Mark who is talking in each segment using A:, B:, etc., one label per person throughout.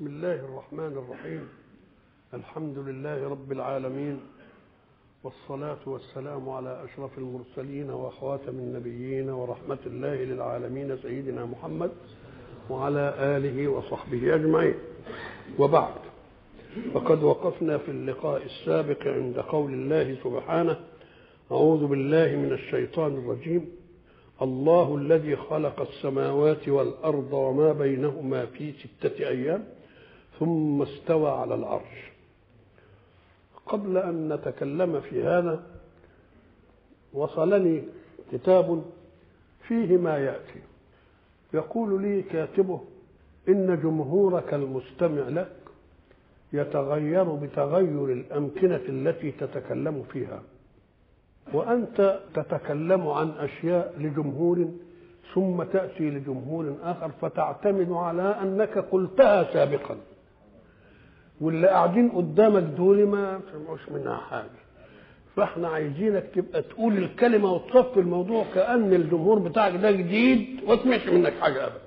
A: بسم الله الرحمن الرحيم الحمد لله رب العالمين والصلاة والسلام على أشرف المرسلين وخاتم النبيين ورحمة الله للعالمين سيدنا محمد وعلى آله وصحبه أجمعين وبعد فقد وقفنا في اللقاء السابق عند قول الله سبحانه أعوذ بالله من الشيطان الرجيم الله الذي خلق السماوات والأرض وما بينهما في ستة أيام ثم استوى على العرش قبل أن نتكلم في هذا وصلني كتاب فيه ما يأتي يقول لي كاتبه إن جمهورك المستمع لك يتغير بتغير الأمكنة التي تتكلم فيها وأنت تتكلم عن أشياء لجمهور ثم تأتي لجمهور آخر فتعتمد على أنك قلتها سابقا واللي قاعدين قدامك دول ما سمعوش منها حاجة فاحنا عايزينك تبقى تقول الكلمة وتصفي الموضوع كأن الجمهور بتاعك ده جديد وما سمعش منك حاجة أبدا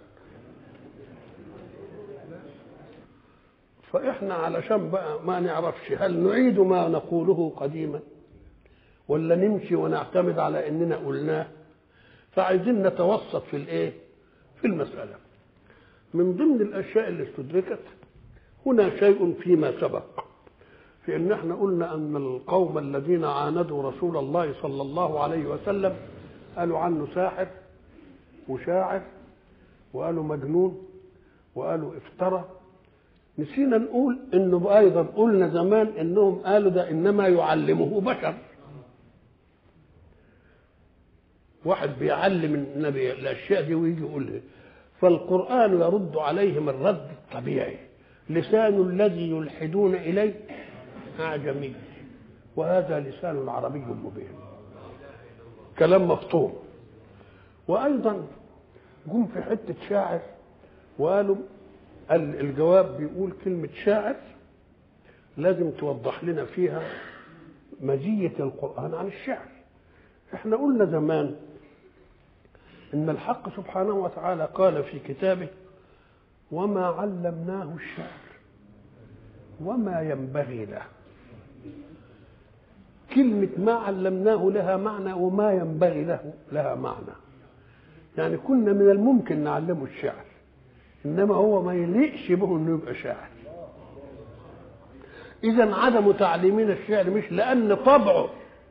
A: فاحنا علشان بقى ما نعرفش هل نعيد ما نقوله قديما ولا نمشي ونعتمد على اننا قلناه فعايزين نتوسط في الايه في المساله من ضمن الاشياء اللي استدركت هنا شيء فيما سبق في ان احنا قلنا ان القوم الذين عاندوا رسول الله صلى الله عليه وسلم قالوا عنه ساحر وشاعر وقالوا مجنون وقالوا افترى نسينا نقول انه ايضا قلنا زمان انهم قالوا ده انما يعلمه بشر واحد بيعلم النبي الاشياء دي ويجي يقول فالقران يرد عليهم الرد الطبيعي لسان الذي يلحدون اليه اعجمي وهذا لسان عربي مبين كلام مفطوم وايضا جم في حته شاعر وقالوا الجواب بيقول كلمه شاعر لازم توضح لنا فيها مزيه القران عن الشعر احنا قلنا زمان ان الحق سبحانه وتعالى قال في كتابه وما علمناه الشعر وما ينبغي له كلمة ما علمناه لها معنى وما ينبغي له لها معنى يعني كنا من الممكن نعلمه الشعر إنما هو ما يليقش به إنه يبقى شاعر إذا عدم تعليمنا الشعر مش لأن طبعه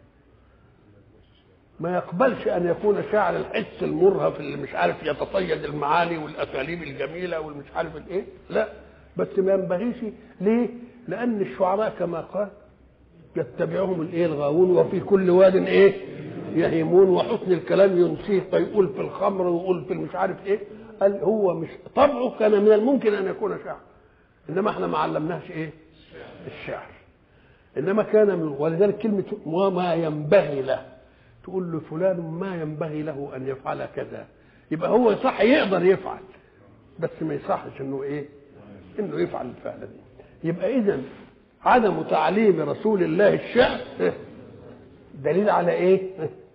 A: ما يقبلش ان يكون شاعر الحس المرهف اللي مش عارف يتصيد المعاني والاساليب الجميله والمش عارف الايه لا بس ما ينبغيش ليه لان الشعراء كما قال يتبعهم الايه الغاوون وفي كل واد ايه يهيمون وحسن الكلام ينسيه فيقول في الخمر ويقول في المش عارف ايه قال هو مش طبعه كان من الممكن ان يكون شاعر انما احنا ما علمناش ايه الشعر انما كان من ولذلك كلمه وما ينبغي له تقول له فلان ما ينبغي له ان يفعل كذا يبقى هو صح يقدر يفعل بس ما يصحش انه ايه انه يفعل الفعل دي يبقى اذا عدم تعليم رسول الله الشعر دليل على ايه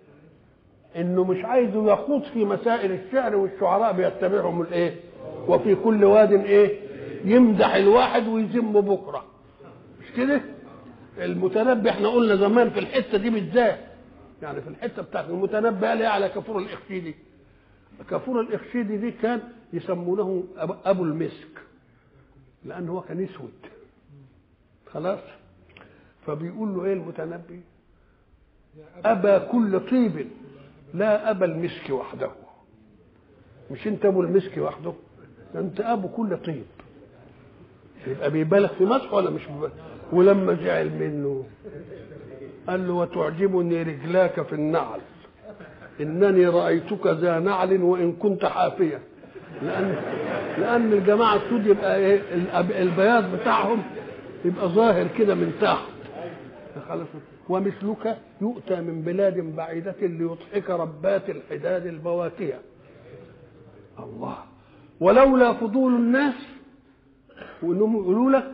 A: انه مش عايزه يخوض في مسائل الشعر والشعراء بيتبعهم الايه وفي كل واد ايه يمدح الواحد ويذم بكره مش كده المتنبي احنا قلنا زمان في الحته دي بالذات يعني في الحته بتاعت المتنبي قال على كفور الاخشيدي كفور الاخشيدي دي كان يسمونه ابو المسك لان هو كان اسود خلاص فبيقول له ايه المتنبي ابا كل طيب لا ابا المسك وحده مش انت ابو المسك وحده انت ابو كل طيب يبقى بيبالغ في مدحه ولا مش بيبالغ ولما زعل منه قال له وتعجبني رجلاك في النعل انني رايتك ذا نعل وان كنت حافيا لان لان الجماعه السود يبقى ايه البياض بتاعهم يبقى ظاهر كده من تحت خلاص ومثلك يؤتى من بلاد بعيدة ليضحك ربات الحداد البواكية الله ولولا فضول الناس وانهم يقولوا لك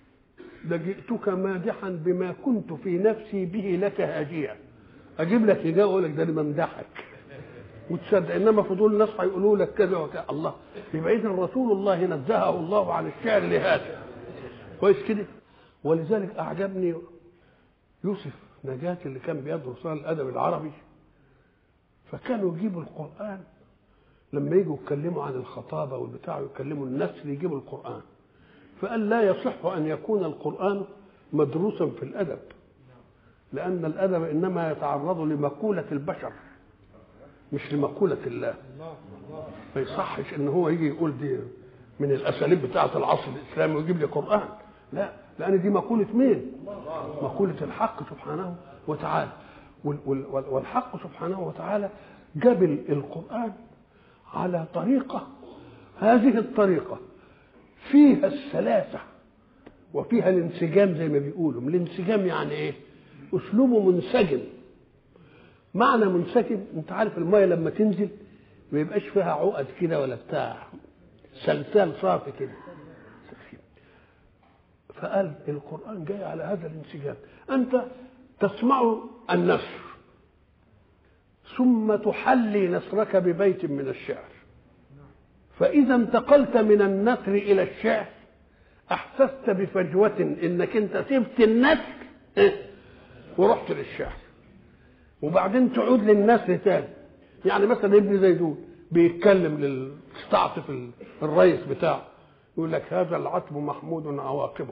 A: لجئتك مادحا بما كنت في نفسي به لك هاجيا اجيب لك هجاء اقول لك ده انا بمدحك وتصدق انما فضول الناس هيقولوا لك كذا وكذا الله يبقى اذا رسول الله نزهه الله عن الشعر لهذا كويس كده ولذلك اعجبني يوسف نجاة اللي كان بيدرس الادب العربي فكانوا يجيبوا القران لما يجوا يتكلموا عن الخطابه والبتاع يتكلموا النسل يجيبوا القران فقال لا يصح ان يكون القران مدروسا في الادب لان الادب انما يتعرض لمقوله البشر مش لمقوله الله ما يصحش ان هو يجي يقول دي من الاساليب بتاعه العصر الاسلامي ويجيب لي قران لا لان دي مقوله مين مقوله الحق سبحانه وتعالى والحق سبحانه وتعالى جاب القران على طريقه هذه الطريقه فيها السلاسه وفيها الانسجام زي ما بيقولوا الانسجام يعني ايه اسلوبه منسجم معنى منسجم انت عارف الميه لما تنزل ما يبقاش فيها عقد كده ولا بتاع سلسال صافي كده فقال القرآن جاي على هذا الانسجام أنت تسمع النثر ثم تحلي نثرك ببيت من الشعر فإذا انتقلت من النثر إلى الشعر أحسست بفجوة إنك أنت سبت النثر ورحت للشعر وبعدين تعود للنثر تاني يعني مثلا ابن زيدون بيتكلم للستعطف الرئيس بتاعه يقول لك هذا العتب محمود عواقبه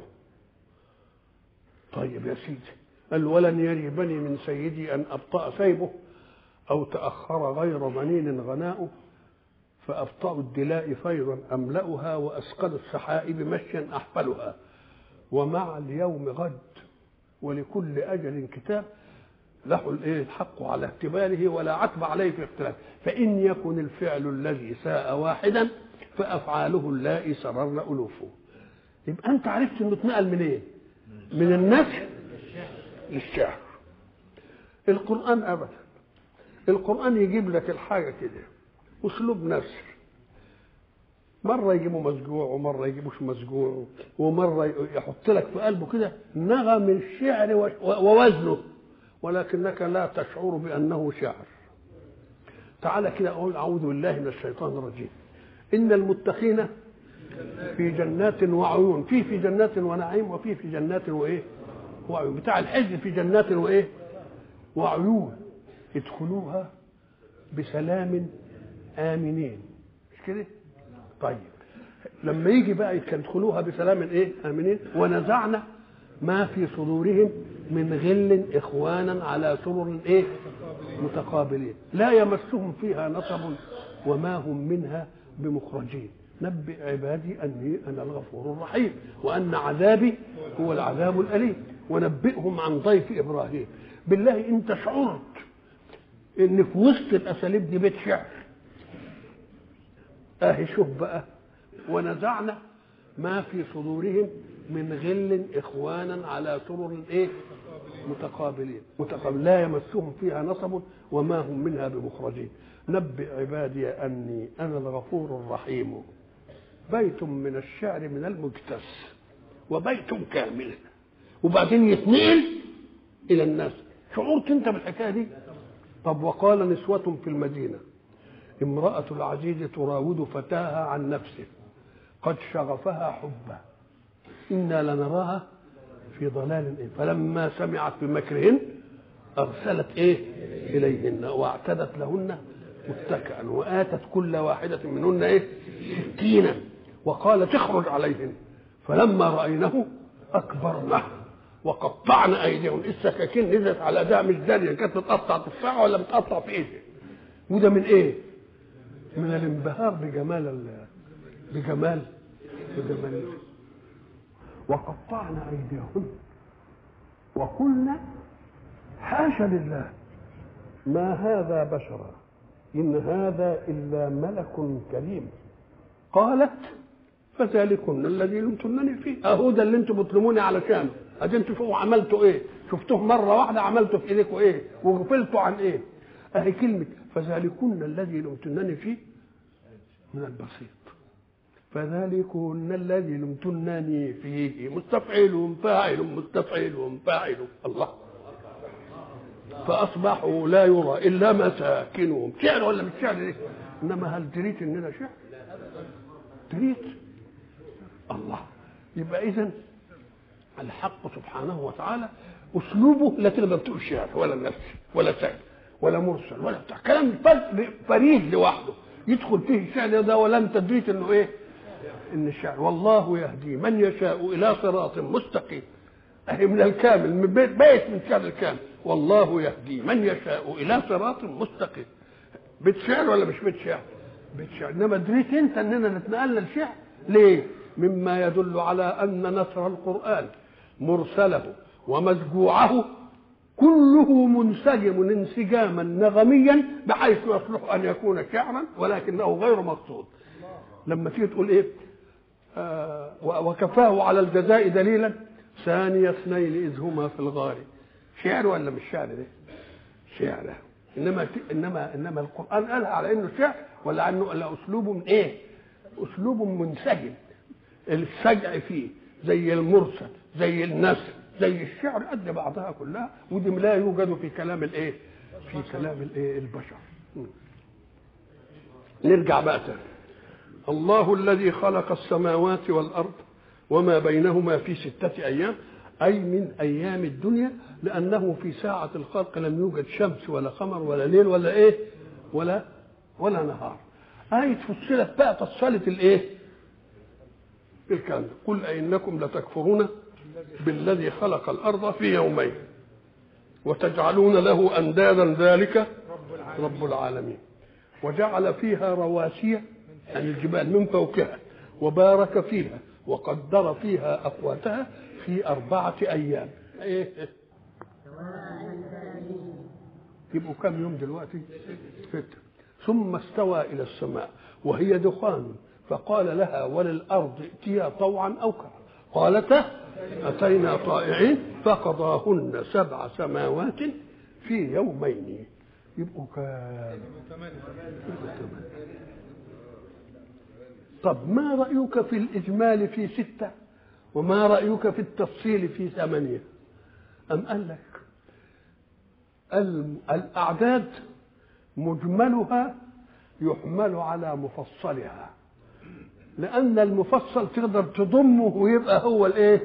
A: طيب يا سيدي قال ولن يريبني من سيدي ان ابطا سيبه او تاخر غير ضنين غناؤه فابطا الدلاء فيضا املاها واسقل السحائب مشيا احفلها ومع اليوم غد ولكل اجل كتاب له الايه الحق على احتماله ولا عتب عليه في اختلاف فان يكن الفعل الذي ساء واحدا فافعاله اللائي سررن الوفه يبقى انت عرفت انه اتنقل منين إيه؟ من النسل للشعر القران ابدا القران يجيب لك الحاجه كده اسلوب نثر مرة يجيبه مسجوع ومرة يجيبوش مسجوع ومرة يحط لك في قلبه كده نغم الشعر ووزنه ولكنك لا تشعر بأنه شعر تعالى كده أقول أعوذ بالله من الشيطان الرجيم إن المتقين في جنات وعيون في في جنات ونعيم وفي في جنات وإيه وعيون بتاع الحزب في جنات وإيه وعيون ادخلوها بسلام آمنين مش كده طيب لما يجي بقى يدخلوها بسلام ايه امنين ونزعنا ما في صدورهم من غل اخوانا على سرر ايه متقابلين لا يمسهم فيها نصب وما هم منها بمخرجين نبئ عبادي اني انا الغفور الرحيم وان عذابي هو العذاب الاليم ونبئهم عن ضيف ابراهيم بالله انت شعرت ان في وسط الاساليب دي بيت شعر اهي شوف بقى ونزعنا ما في صدورهم من غل اخوانا على سرر ايه متقابلين متقابل لا يمسهم فيها نصب وما هم منها بمخرجين نبئ عبادي اني انا الغفور الرحيم بيت من الشعر من المجتس وبيت كامل وبعدين يتنقل الى الناس شعورت انت بالحكايه دي طب وقال نسوة في المدينة امرأة العزيز تراود فتاها عن نفسه قد شغفها حبا إنا لنراها في ضلال إيه فلما سمعت بمكرهن أرسلت إيه إليهن واعتدت لهن متكئا وآتت كل واحدة منهن إيه سكينا وقالت اخرج عليهن فلما رأينه أكبرنه وقطعن أيديهن السكاكين نزلت على ده مش دارية كانت بتقطع تفاحة ولا بتقطع في إيدي وده من إيه؟ من الانبهار بجمال ال... بجمال بجمال وقطعن ايديهن وقلنا حاشا لله ما هذا بشرا ان هذا الا ملك كريم قالت فذلكن الذي لمتنني فيه اهو ده اللي انتم بتلوموني علشانه ادي انتوا شوفوا عملتوا ايه شفتوه مره واحده عملتوا في ايديكم ايه وغفلتوا عن ايه اهي كلمه فذلكن الذي لمتنني فيه من البسيط فذلكن الذي لمتنني فيه مستفعل فاعل مستفعل فاعل الله فاصبحوا لا يرى الا مساكنهم شعر ولا مش شعر إيه؟ انما هل دريت اننا شعر دريت الله يبقى اذا الحق سبحانه وتعالى اسلوبه لا تقدر تقول شعر ولا نفس ولا سعر ولا مرسل ولا بتاع كلام فريد لوحده يدخل فيه الشعر ده ولا انت دريت انه ايه ان الشعر والله يهدي من يشاء الى صراط مستقيم اهي من الكامل من بيت بيت من شعر الكامل والله يهدي من يشاء الى صراط مستقيم بيت شعر ولا مش بيت شعر بيت شعر انما دريت انت اننا نتنقل للشعر ليه مما يدل على ان نثر القران مرسله ومسجوعه كله منسجم انسجاما نغميا بحيث يصلح ان يكون شعرا ولكنه غير مقصود لما تيجي تقول ايه آه وكفاه على الجزاء دليلا ثاني اثنين اذ هما في الغار شعر ولا مش شعر ده شعر انما انما انما القران قالها على انه شعر ولا انه لا اسلوب من ايه اسلوب منسجم السجع فيه زي المرسل زي النسر زي الشعر قد بعضها كلها ودي لا يوجد في كلام الايه في كلام الايه البشر نرجع بقى تاني الله الذي خلق السماوات والارض وما بينهما في ستة أيام أي من أيام الدنيا لأنه في ساعة الخلق لم يوجد شمس ولا قمر ولا ليل ولا إيه ولا ولا نهار آية فصلت بقى فصلت الإيه الكلام ده قل أئنكم لتكفرون بالذي خلق الأرض في يومين وتجعلون له أندادا ذلك رب العالمين وجعل فيها رواسي عن الجبال من فوقها وبارك فيها وقدر فيها أقواتها في أربعة أيام إيه يبقوا كم يوم دلوقتي ستة ثم استوى إلى السماء وهي دخان فقال لها وللأرض ائتيا طوعا أو كرها قالتا أتينا طائعين فقضاهن سبع سماوات في يومين يبقوا كام طب ما رأيك في الإجمال في ستة وما رأيك في التفصيل في ثمانية أم قال لك الأعداد مجملها يحمل على مفصلها لأن المفصل تقدر تضمه ويبقى هو الإيه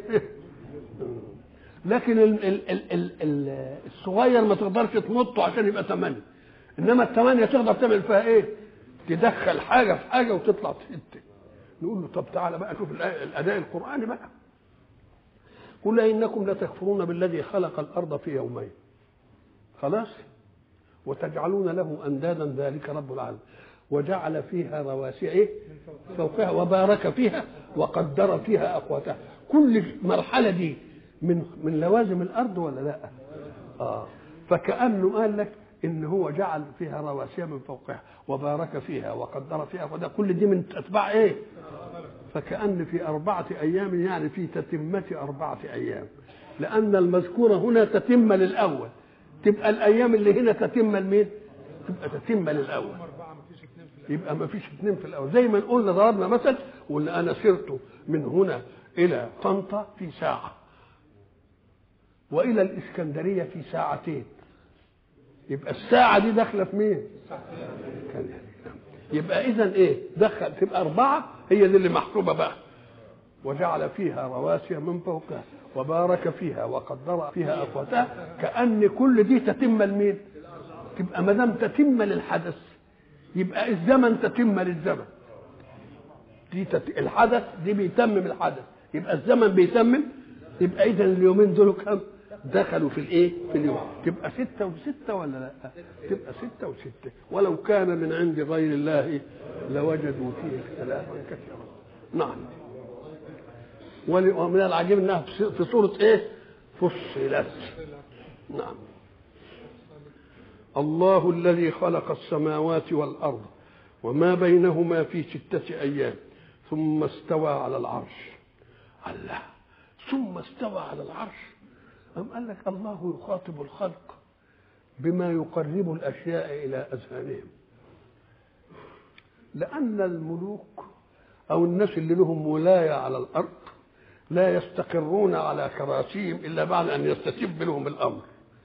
A: لكن ال ال ال ال ال الصغير ما تقدرش تمطه عشان يبقى ثمانية إنما الثمانية تقدر تعمل فيها إيه تدخل حاجة في حاجة وتطلع ستة نقول له طب تعالى بقى شوف الأداء القرآني بقى قل إنكم لتكفرون بالذي خلق الأرض في يومين خلاص وتجعلون له أندادا ذلك رب العالمين وجعل فيها رواسي إيه؟ فوقها وبارك فيها وقدر فيها أقواتها كل مرحلة دي من من لوازم الأرض ولا لا؟ آه فكأنه قال لك ان هو جعل فيها رواسي من فوقها وبارك فيها وقدر فيها وده كل دي من اتباع ايه فكأن في أربعة أيام يعني في تتمة أربعة أيام لأن المذكورة هنا تتم للأول تبقى الأيام اللي هنا تتم لمين؟ تبقى تتم للأول يبقى ما فيش اثنين في الأول زي ما قلنا ضربنا مثل قلنا أنا سرت من هنا إلى طنطا في ساعة وإلى الإسكندرية في ساعتين يبقى الساعة دي داخلة في مين؟ يبقى إذا إيه؟ دخل تبقى أربعة هي دي اللي محسوبة بقى وجعل فيها رواسي من فوقها وبارك فيها وقدر فيها أقواتها كأن كل دي تتم لمين؟ تبقى ما دام تتم للحدث يبقى الزمن تتم للزمن دي تت... الحدث دي بيتمم الحدث يبقى الزمن بيتمم يبقى إذا اليومين دول كم؟ دخلوا في الايه في اليوم تبقى ستة وستة ولا لا تبقى ستة وستة ولو كان من عند غير الله لوجدوا فيه اختلافا كثيرا نعم ومن العجيب انها في سورة ايه فصلت نعم الله الذي خلق السماوات والأرض وما بينهما في ستة أيام ثم استوى على العرش الله ثم استوى على العرش أم قال لك الله يخاطب الخلق بما يقرب الأشياء إلى أذهانهم لأن الملوك أو الناس اللي لهم ولاية على الأرض لا يستقرون على كراسيهم إلا بعد أن يستتب لهم الأمر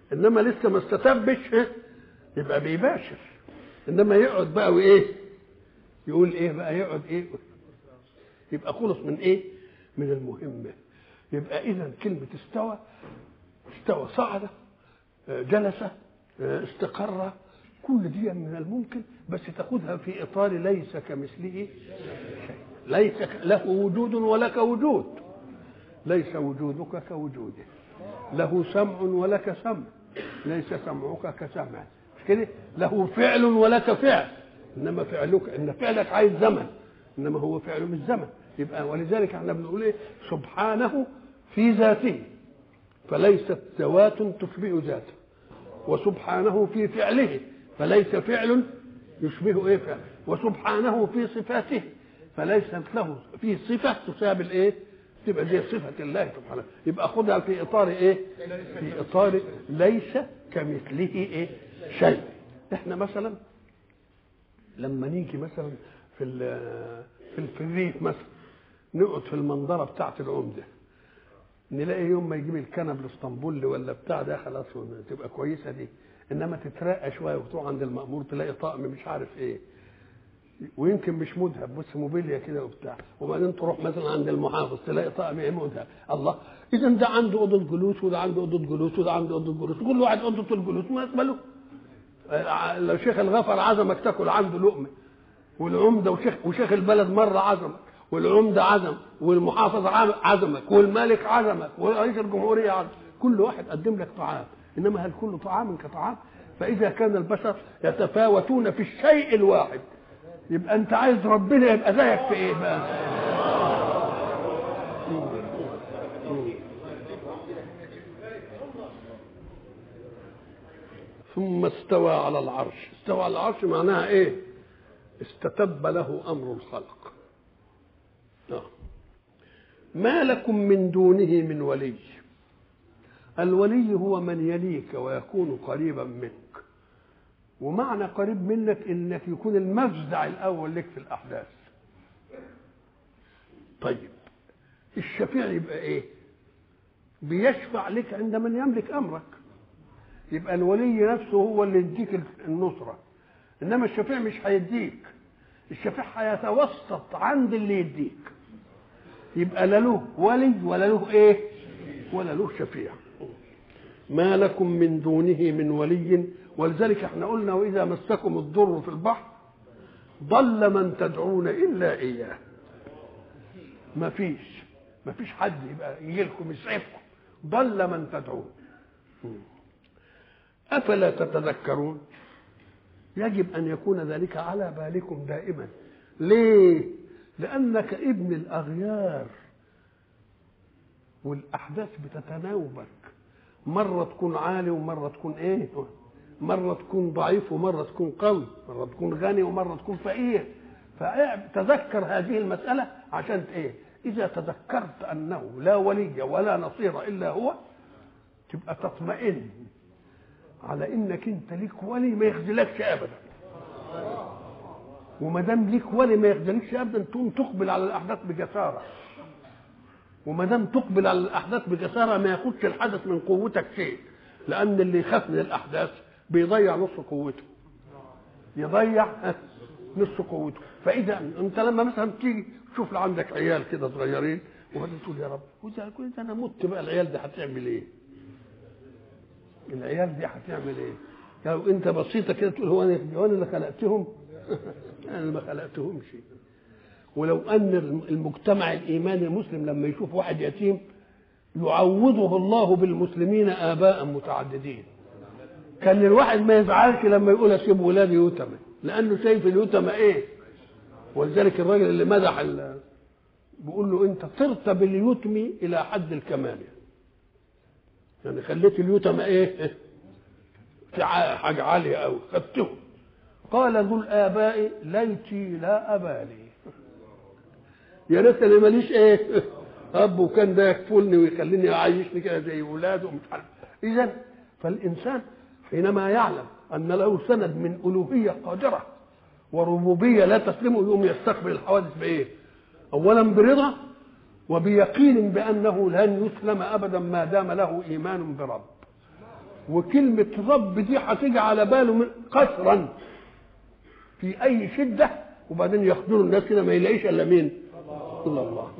A: انما لسه ما استتبش ها، يبقى بيباشر انما يقعد بقى وايه يقول ايه بقى يقعد ايه يبقى خلص من ايه من المهمه يبقى اذا كلمه استوى استوى صعد آه، جلس آه، استقر كل دي من الممكن بس تاخذها في اطار ليس كمثله شيء ليس ك- له وجود ولك وجود ليس وجودك كوجوده له سمع ولك سمع ليس سمعك كسمعه مش كده له فعل ولك فعل انما فعلك ان فعلك عايز زمن انما هو فعله مش زمن يبقى ولذلك احنا بنقول ايه سبحانه في ذاته فليست ذوات تشبه ذاته وسبحانه في فعله فليس فعل يشبه ايه فعل وسبحانه في صفاته فليست له في صفه تشابه الايه تبقى دي صفه الله سبحانه يبقى خدها في اطار ايه في اطار ليس كمثله ايه شيء احنا مثلا لما نيجي مثلا في ال- في في الريف مثلا نقعد في المنظره بتاعت العمده نلاقي يوم ما يجيب الكنب الاسطنبولي ولا بتاع ده خلاص تبقى كويسه دي انما تترقى شويه وتروح عند المأمور تلاقي طقم مش عارف ايه ويمكن مش مذهب بس موبيليا كده وبتاع وبعدين تروح مثلا عند المحافظ تلاقي طقم ايه مذهب الله اذا ده عنده اوضه جلوس وده عنده اوضه جلوس وده عنده اوضه جلوس كل واحد اوضه الجلوس ما يقبله لو شيخ الغفر عزمك تاكل عنده لقمه والعمده وشيخ وشيخ البلد مره عزمك والعمده عزم والمحافظ عم- عزمك والملك عزمك ورئيس الجمهوريه عزم كل واحد قدم لك طعام انما هل كل طعام كطعام فاذا كان البشر يتفاوتون في الشيء الواحد يبقى انت عايز ربنا يبقى زيك في ايه بقى ثم استوى على العرش استوى على العرش معناها ايه استتب له امر الخلق آه. ما لكم من دونه من ولي الولي هو من يليك ويكون قريبا منك ومعنى قريب منك انك يكون المفزع الاول لك في الاحداث طيب الشفيع يبقى ايه بيشفع لك عند من يملك امرك يبقى الولي نفسه هو اللي يديك النصره انما الشفيع مش هيديك الشفيع هيتوسط عند اللي يديك يبقى لا له ولي ولا له ايه ولا له شفيع ما لكم من دونه من ولي ولذلك احنا قلنا واذا مسكم الضر في البحر ضل من تدعون الا اياه ما فيش ما فيش حد يبقى يجي لكم يسعفكم ضل من تدعون افلا تتذكرون يجب ان يكون ذلك على بالكم دائما ليه لانك ابن الاغيار والاحداث بتتناوبك مره تكون عالي ومره تكون ايه مره تكون ضعيف ومره تكون قوي مره تكون غني ومره تكون فقير فتذكر هذه المساله عشان ايه اذا تذكرت انه لا ولي ولا نصير الا هو تبقى تطمئن على انك انت ليك ولي ما يخذلكش ابدا وما دام ليك ولي ما يخذلكش ابدا تقوم تقبل على الاحداث بجساره وما دام تقبل على الاحداث بجساره ما ياخدش الحدث من قوتك شيء لان اللي يخاف من الاحداث بيضيع نص قوته يضيع نص قوته فاذا انت لما مثلا تيجي تشوف عندك عيال كده صغيرين وبعدين تقول يا رب واذا كنت انا مت بقى العيال دي هتعمل ايه؟ العيال دي هتعمل ايه؟ لو انت بسيطه كده تقول هو انا هو انا اللي خلقتهم؟ انا ما خلقتهمش ولو ان المجتمع الايماني المسلم لما يشوف واحد يتيم يعوضه الله بالمسلمين اباء متعددين كان الواحد ما يزعلش لما يقول اسيب ولادي يتمى لانه شايف اليتمى ايه ولذلك الراجل اللي مدح ال- بيقول له انت طرت باليتم الى حد الكمال يعني خليت اليتمى ايه في ع- حاجه عاليه قوي خدتهم قال ذو الاباء ليتي لا ابا لي يا ريت انا ماليش ايه اب وكان ده يكفلني ويخليني يعيشني كده زي ولاده ومش عارف اذا فالانسان حينما يعلم ان له سند من الوهيه قادره وربوبيه لا تسلمه يقوم يستقبل الحوادث بايه؟ اولا برضا وبيقين بانه لن يسلم ابدا ما دام له ايمان برب وكلمة رب دي هتيجي على باله من قسرا في أي شدة وبعدين ياخدوا الناس كده ما يلاقيش إلا مين؟ إلا الله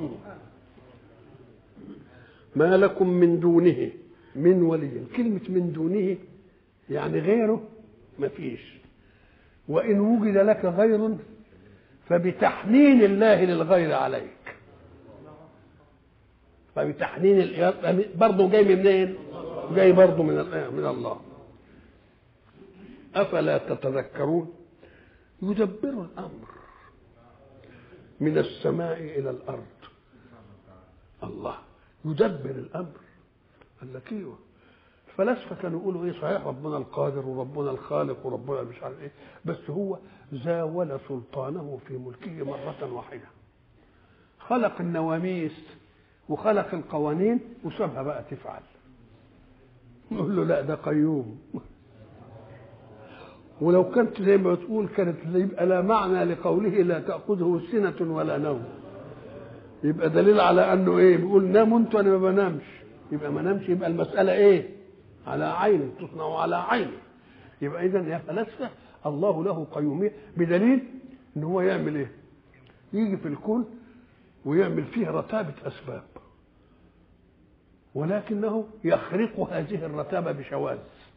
A: ما لكم من دونه من ولي كلمة من دونه يعني غيره ما فيش وإن وجد لك غير فبتحنين الله للغير عليك فبتحنين برضه جاي منين؟ جاي برضه من من الله أفلا تتذكرون يدبر الأمر من السماء إلى الأرض الله يدبر الأمر قال لك ايوه الفلاسفه كانوا يقولوا ايه صحيح ربنا القادر وربنا الخالق وربنا مش عارف ايه بس هو زاول سلطانه في ملكه مره واحده خلق النواميس وخلق القوانين وسابها بقى تفعل نقول له لا ده قيوم ولو كنت زي ما تقول كانت يبقى لا معنى لقوله لا تأخذه سنة ولا نوم يبقى دليل على انه ايه بيقول ناموا انتوا انا ما بنامش يبقى ما نامش يبقى المسألة ايه على عينه تصنع على عينه يبقى اذا يا فلاسفة الله له قيومية بدليل ان هو يعمل ايه يجي في الكون ويعمل فيه رتابة أسباب ولكنه يخرق هذه الرتابة بشواذ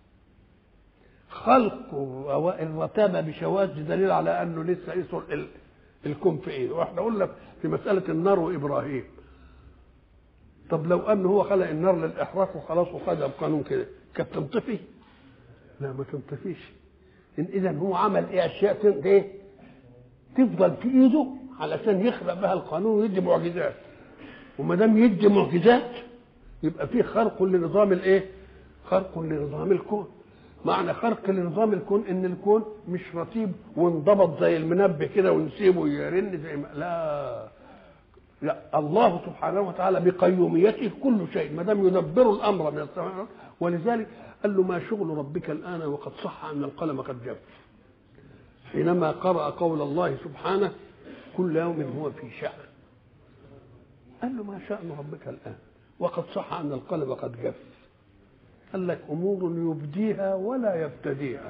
A: خلق الرتابة بشواذ دليل على أنه لسه يصل الكون في إيده وإحنا قلنا في مسألة النار وإبراهيم طب لو أنه هو خلق النار للإحراق وخلاص وخدها بقانون كده كانت تنطفي؟ لا ما تنطفيش إن إذا هو عمل إيه أشياء إيه؟ تفضل في إيده علشان يخلق بها القانون ويدي معجزات وما دام يدي معجزات يبقى في خرق لنظام الايه؟ خرق لنظام الكون معنى خرق لنظام الكون ان الكون مش رتيب وانضبط زي المنبه كده ونسيبه يرن زي ما لا لا الله سبحانه وتعالى بقيوميته كل شيء ما دام يدبر الامر من السماء ولذلك قال له ما شغل ربك الان وقد صح ان القلم قد جف حينما قرأ قول الله سبحانه كل يوم هو في شأن قال له ما شأن ربك الآن وقد صح أن القلب قد جف قال لك أمور يبديها ولا يبتديها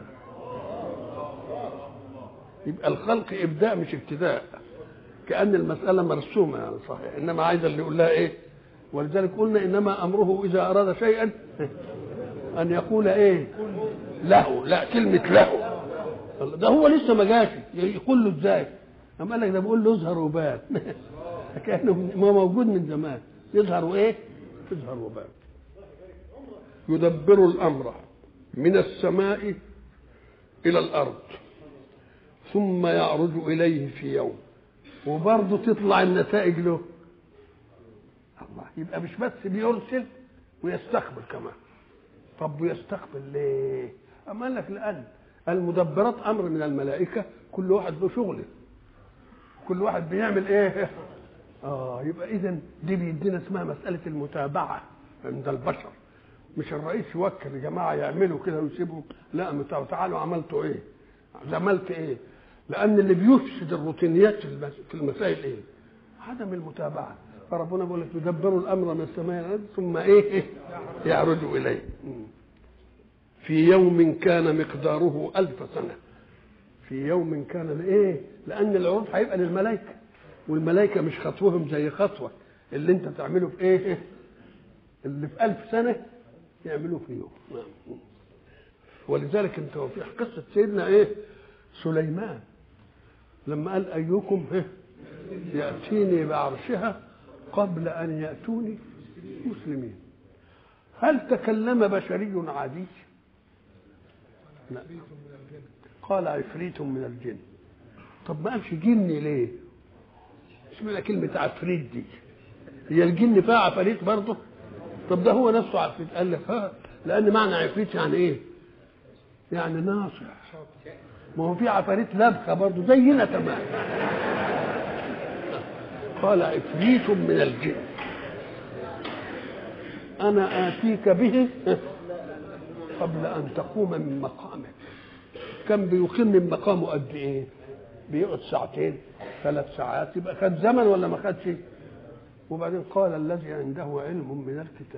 A: يبقى الخلق إبداء مش ابتداء كأن المسألة مرسومة يعني صحيح إنما عايز اللي يقول لها إيه ولذلك قلنا إنما أمره إذا أراد شيئا أن يقول إيه له لا كلمة له ده هو لسه ما جاش يقول له ازاي أما قال لك ده بيقول له اظهر وبان كانه ما موجود من زمان يظهر وايه؟ يظهر وبان يدبر الامر من السماء الى الارض ثم يعرج اليه في يوم وبرضه تطلع النتائج له الله يبقى مش بس بيرسل ويستقبل كمان طب ويستقبل ليه؟ أما قال لك لأن المدبرات أمر من الملائكة كل واحد له شغله كل واحد بيعمل ايه اه يبقى اذا دي بيدينا اسمها مساله المتابعه عند البشر مش الرئيس يوكل يا جماعه يعملوا كده ويسيبوا لا تعالوا عملتوا ايه عملت ايه لان اللي بيفسد الروتينيات في المسائل ايه عدم المتابعه فربنا بيقول لك يدبروا الامر من السماء ثم ايه يعرجوا اليه في يوم كان مقداره ألف سنة في يوم كان ايه لان العروض هيبقى للملائكه والملائكه مش خطوهم زي خطوه اللي انت تعمله في ايه اللي في ألف سنه يعملوه في يوم ولذلك انت في قصه سيدنا ايه سليمان لما قال ايكم إيه؟ ياتيني بعرشها قبل ان ياتوني مسلمين هل تكلم بشري عادي لا قال عفريت من الجن طب ما قالش جني ليه اشمعنى كلمة عفريت دي هي الجن فيها عفاريت برضه طب ده هو نفسه عفريت قال لك ها لأن معنى عفريت يعني إيه؟ يعني ناصح ما هو في عفاريت لبخة برضه زينا تمام قال عفريت من الجن أنا آتيك به قبل أن تقوم من مقامك كان بيقيم من مقامه قد ايه؟ بيقعد ساعتين ثلاث ساعات يبقى خد زمن ولا ما خدش؟ وبعدين قال الذي عنده علم من الكتاب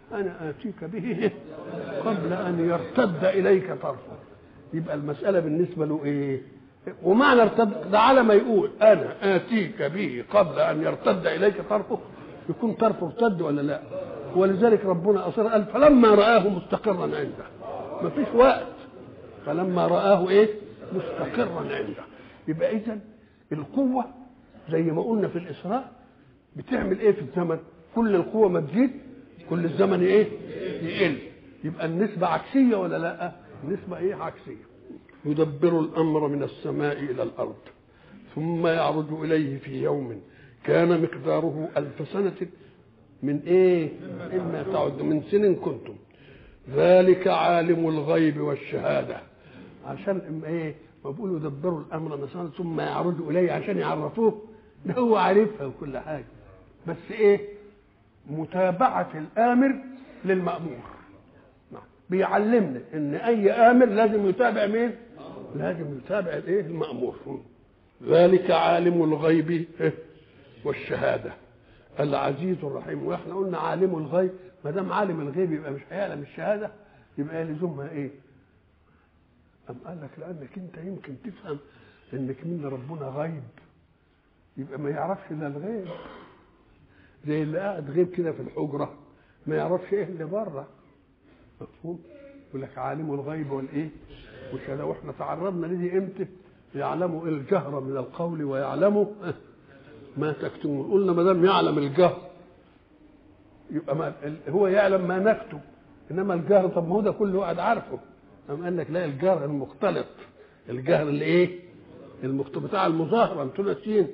A: انا اتيك به قبل ان يرتد اليك طرفه يبقى المساله بالنسبه له ايه ومعنى ارتد ده على ما يقول انا اتيك به قبل ان يرتد اليك طرفه يكون طرفه ارتد ولا لا ولذلك ربنا اصر قال فلما راه مستقرا عنده ما فيش وقت فلما راه ايه مستقرا عنده يبقى اذا القوه زي ما قلنا في الاسراء بتعمل ايه في الزمن كل القوه ما تزيد كل الزمن ايه يقل يبقى النسبه عكسيه ولا لا النسبه ايه عكسيه يدبر الامر من السماء الى الارض ثم يعرج اليه في يوم كان مقداره الف سنه من ايه اما تعد من سن كنتم ذلك عالم الغيب والشهاده عشان ايه ما بيقولوا يدبروا الامر مثلا ثم يعرج اليه عشان يعرفوه ده هو عارفها وكل حاجه بس ايه متابعه الامر للمامور بيعلمنا ان اي امر لازم يتابع مين لازم يتابع الايه المامور ذلك عالم الغيب والشهاده العزيز الرحيم واحنا قلنا عالم الغيب ما دام عالم الغيب يبقى مش هيعلم الشهاده يبقى لزومها ايه أم قال لك لأنك أنت يمكن تفهم إنك من ربنا غيب يبقى ما يعرفش إلا الغيب زي اللي قاعد غيب كده في الحجرة ما يعرفش إيه اللي بره مفهوم؟ يقول لك عالم الغيب والإيه؟ والشهادة وإحنا تعرضنا لدي إمتى؟ يعلم الجهر من القول ويعلم ما تكتمون قلنا ما دام يعلم الجهر يبقى ما هو يعلم ما نكتب انما الجهر طب ما هو ده كله قاعد عارفه قام قال لك لا الجهر المختلط الجهر اللي ايه المختلط بتاع المظاهره انتوا ناسيين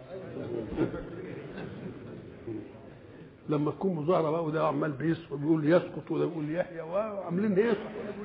A: لما تكون مظاهره بقى وده عمال بيسقط بيقول يسقط وده بيقول يحيى وعاملين ايه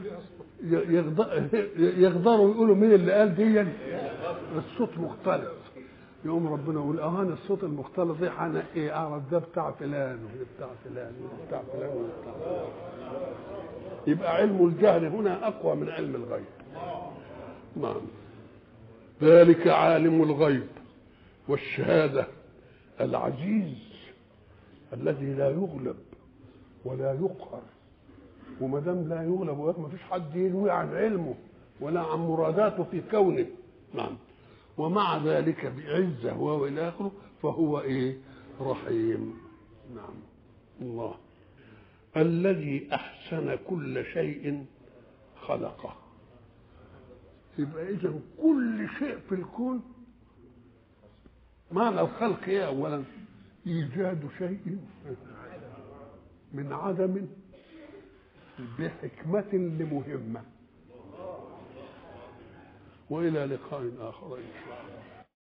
A: يغدروا يقولوا مين اللي قال دي الصوت مختلط يقوم ربنا يقول اه انا الصوت المختلط ده انا ايه اعرف ده بتاع فلان وده بتاع فلان وده بتاع فلان وده بتاع فلان يبقى علم الجهل هنا اقوى من علم الغيب نعم ذلك عالم الغيب والشهاده العزيز الذي لا يغلب ولا يقهر وما دام لا يغلب ما فيش حد يلوي عن علمه ولا عن مراداته في كونه نعم ومع ذلك بعزه وهو الى اخره فهو ايه رحيم نعم الله الذي احسن كل شيء خلقه يبقى اذا كل شيء في الكون معنى الخلق ايه اولا ايجاد شيء من عدم بحكمة لمهمة وإلى لقاء آخر إن شاء الله